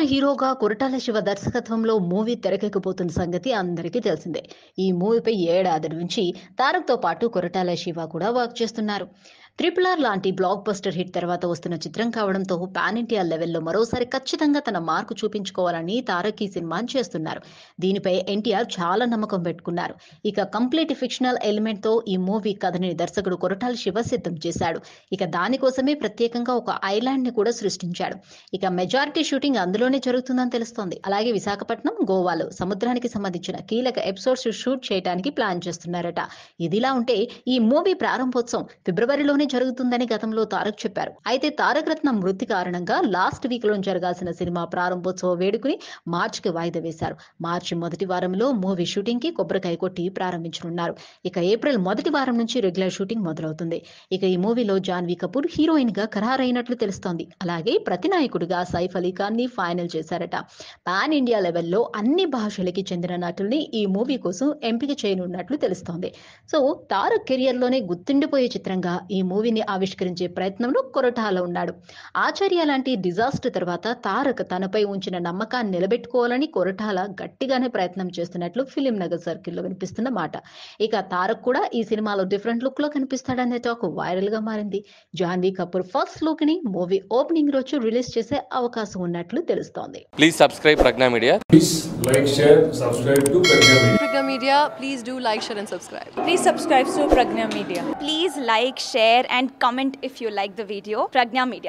ఎన్టీఆర్ హీరోగా కొరటాల శివ దర్శకత్వంలో మూవీ తెరకెక్కబోతున్న సంగతి అందరికీ తెలిసిందే ఈ మూవీపై ఏడాది నుంచి తారక్తో పాటు కొరటాల శివ కూడా వర్క్ చేస్తున్నారు ట్రిపుల్ ఆర్ లాంటి బ్లాక్ బస్టర్ హిట్ తర్వాత వస్తున్న చిత్రం కావడంతో పాన్ ఇండియా లెవెల్లో మరోసారి ఖచ్చితంగా తన మార్కు చూపించుకోవాలని తారక్ ఈ సినిమాని చేస్తున్నారు దీనిపై ఎన్టీఆర్ చాలా నమ్మకం పెట్టుకున్నారు ఇక కంప్లీట్ ఫిక్షనల్ ఎలిమెంట్ తో ఈ మూవీ కథని దర్శకుడు కొరటాల శివ సిద్ధం చేశాడు ఇక దానికోసమే ప్రత్యేకంగా ఒక ఐలాండ్ ని కూడా సృష్టించాడు ఇక మెజారిటీ షూటింగ్ అందులోనే జరుగుతుందని తెలుస్తోంది అలాగే విశాఖపట్నం గోవాలో సముద్రానికి సంబంధించిన కీలక ఎపిసోడ్స్ షూట్ చేయడానికి ప్లాన్ చేస్తున్నారట ఇదిలా ఉంటే ఈ మూవీ ప్రారంభోత్సవం ఫిబ్రవరిలోనే జరుగుతుందని గతంలో తారక్ చెప్పారు అయితే తారక రత్న మృతి కారణంగా లాస్ట్ వీక్ లో జరగాల్సిన సినిమా ప్రారంభోత్సవ వేడుకని మార్చికి వాయిదా వేశారు మార్చి మొదటి వారంలో మూవీ షూటింగ్ కి కొబ్బరికాయ కొట్టి ప్రారంభించనున్నారు ఇక ఏప్రిల్ మొదటి వారం నుంచి రెగ్యులర్ షూటింగ్ మొదలవుతుంది ఇక ఈ మూవీలో జాన్వీ కపూర్ హీరోయిన్ గా ఖరారైనట్లు తెలుస్తోంది అలాగే ప్రతినాయకుడిగా సైఫ్ అలీ ఖాన్ ని ఫైనల్ చేశారట పాన్ ఇండియా లెవెల్లో అన్ని భాషలకి చెందిన నటుల్ని ఈ మూవీ కోసం ఎంపిక చేయనున్నట్లు తెలుస్తోంది సో తారక్ కెరియర్ లోనే గుర్తుండిపోయే చిత్రంగా ఈ మూవీని ఆవిష్కరించే ప్రయత్నంలో కొరటాల ఉన్నాడు ఆచార్య లాంటి డిజాస్టర్ తర్వాత తారక్ తనపై ఉంచిన నమ్మకాన్ని నిలబెట్టుకోవాలని కొరటాల గట్టిగానే ప్రయత్నం చేస్తున్నట్లు ఫిలిం నగర్ సర్కిల్లో వినిపిస్తున్న మాట ఇక తారక్ కూడా ఈ సినిమాలో డిఫరెంట్ లుక్ లో కనిపిస్తాడనే టాక్ వైరల్ గా మారింది జాన్వీ కపూర్ ఫస్ట్ లుక్ ని మూవీ ఓపెనింగ్ రోజు రిలీజ్ చేసే అవకాశం ఉన్నట్లు తెలుస్తోంది Please subscribe Pragna Media. Please like, share, subscribe to Pragya Media. Pragya Media, please do like, share, and subscribe. Please subscribe to Pragna Media. Please like, share, and comment if you like the video. Pragna Media.